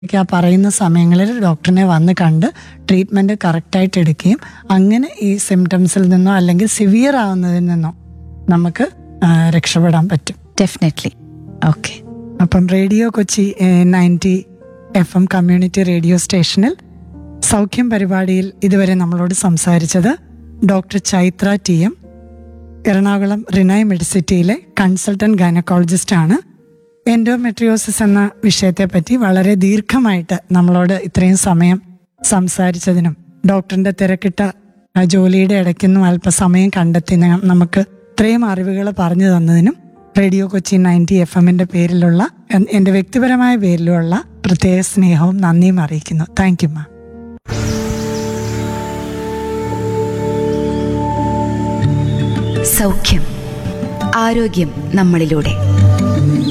ഒക്കെ ആ പറയുന്ന സമയങ്ങളിൽ ഡോക്ടറിനെ വന്ന് കണ്ട് ട്രീറ്റ്മെൻറ്റ് കറക്റ്റായിട്ട് എടുക്കുകയും അങ്ങനെ ഈ സിംറ്റംസിൽ നിന്നോ അല്ലെങ്കിൽ സിവിയർ ആവുന്നതിൽ നിന്നോ നമുക്ക് ആ, രക്ഷപ്പെടാൻ പറ്റും ഡെഫിനറ്റ്ലി ഓക്കെ അപ്പം radio Kochi ninety F M community radio സ്റ്റേഷനിൽ സൗഖ്യം പരിപാടിയിൽ ഇതുവരെ നമ്മളോട് സംസാരിച്ചത് doctor Chaitra T M Ernakulam Renai മെഡിസിറ്റിയിലെ കൺസൾട്ടന്റ് ഗൈനക്കോളജിസ്റ്റ് ആണ് എൻഡോമെട്രിയോസിസ് എന്ന വിഷയത്തെപ്പറ്റി വളരെ ദീർഘമായിട്ട് നമ്മളോട് ഇത്രയും സമയം സംസാരിച്ചതിനും ഡോക്ടറിന്റെ തിരക്കിട്ട ആ, ജോലിയുടെ ഇടയ്ക്കൊന്നും അല്പസമയം കണ്ടെത്തി ന- നമുക്ക് ഇത്രയും അറിവുകൾ പറഞ്ഞു തന്നതിനും റേഡിയോ കൊച്ചി നയൻറ്റി എഫ് എമ്മിന്റെ പേരിലുള്ള എൻ- എന്റെ വ്യക്തിപരമായ പേരിലുള്ള പ്രത്യേക സ്നേഹവും നന്ദിയും അറിയിക്കുന്നു താങ്ക് യു മാം സൗഖ്യം ആരോഗ്യം നമ്മളിലൂടെ